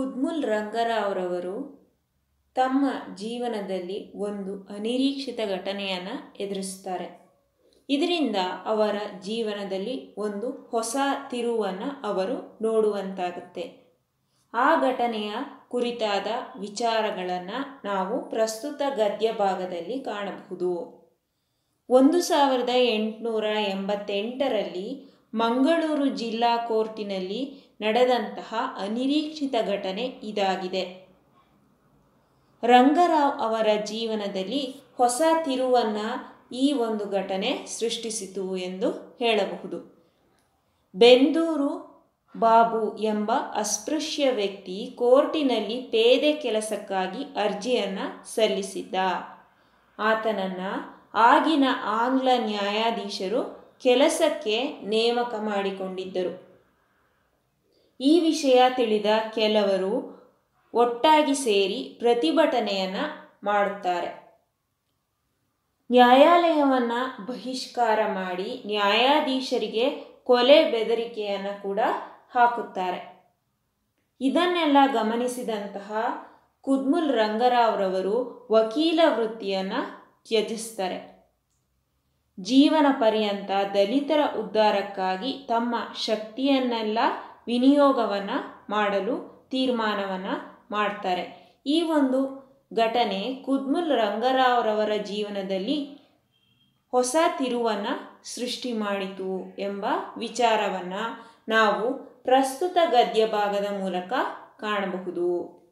ಕುದ್ಮುಲ್ ರಂಗರಾವ್ರವರು ತಮ್ಮ ಜೀವನದಲ್ಲಿ ಒಂದು ಅನಿರೀಕ್ಷಿತ ಘಟನೆಯನ್ನು ಎದುರಿಸ್ತಾರೆ ಇದರಿಂದ ಅವರ ಜೀವನದಲ್ಲಿ ಒಂದು ಹೊಸ ತಿರುವನ್ನು ಅವರು ನೋಡುವಂತಾಗುತ್ತೆ ಆ ಘಟನೆಯ ಕುರಿತಾದ ವಿಚಾರಗಳನ್ನು ನಾವು ಪ್ರಸ್ತುತ ಗದ್ಯ ಭಾಗದಲ್ಲಿ ಕಾಣಬಹುದು ಒಂದು ಸಾವಿರದ ಎಂಟುನೂರ ಎಂಬತ್ತೆಂಟರಲ್ಲಿ ಮಂಗಳೂರು ಜಿಲ್ಲಾ ಕೋರ್ಟಿನಲ್ಲಿ ನಡೆದಂತಹ ಅನಿರೀಕ್ಷಿತ ಘಟನೆ ಇದಾಗಿದೆ ರಂಗರಾವ್ ಅವರ ಜೀವನದಲ್ಲಿ ಹೊಸ ತಿರುವನ್ನು ಈ ಒಂದು ಘಟನೆ ಸೃಷ್ಟಿಸಿತು ಎಂದು ಹೇಳಬಹುದು ಬೆಂದೂರು ಬಾಬು ಎಂಬ ಅಸ್ಪೃಶ್ಯ ವ್ಯಕ್ತಿ ಕೋರ್ಟಿನಲ್ಲಿ ಪೇದೆ ಕೆಲಸಕ್ಕಾಗಿ ಅರ್ಜಿಯನ್ನು ಸಲ್ಲಿಸಿದ್ದ ಆತನನ್ನು ಆಗಿನ ಆಂಗ್ಲ ನ್ಯಾಯಾಧೀಶರು ಕೆಲಸಕ್ಕೆ ನೇಮಕ ಮಾಡಿಕೊಂಡಿದ್ದರು ಈ ವಿಷಯ ತಿಳಿದ ಕೆಲವರು ಒಟ್ಟಾಗಿ ಸೇರಿ ಪ್ರತಿಭಟನೆಯನ್ನು ಮಾಡುತ್ತಾರೆ ನ್ಯಾಯಾಲಯವನ್ನು ಬಹಿಷ್ಕಾರ ಮಾಡಿ ನ್ಯಾಯಾಧೀಶರಿಗೆ ಕೊಲೆ ಬೆದರಿಕೆಯನ್ನು ಕೂಡ ಹಾಕುತ್ತಾರೆ ಇದನ್ನೆಲ್ಲ ಗಮನಿಸಿದಂತಹ ಕುದ್ಮುಲ್ ರಂಗರಾವ್ರವರು ವಕೀಲ ವೃತ್ತಿಯನ್ನು ತ್ಯಜಿಸ್ತಾರೆ ಜೀವನ ಪರ್ಯಂತ ದಲಿತರ ಉದ್ಧಾರಕ್ಕಾಗಿ ತಮ್ಮ ಶಕ್ತಿಯನ್ನೆಲ್ಲ ವಿನಿಯೋಗವನ್ನು ಮಾಡಲು ತೀರ್ಮಾನವನ್ನು ಮಾಡ್ತಾರೆ ಈ ಒಂದು ಘಟನೆ ಕುದ್ಮುಲ್ ರಂಗರಾವ್ರವರ ಜೀವನದಲ್ಲಿ ಹೊಸ ತಿರುವನ್ನು ಸೃಷ್ಟಿ ಮಾಡಿತು ಎಂಬ ವಿಚಾರವನ್ನು ನಾವು ಪ್ರಸ್ತುತ ಗದ್ಯ ಭಾಗದ ಮೂಲಕ ಕಾಣಬಹುದು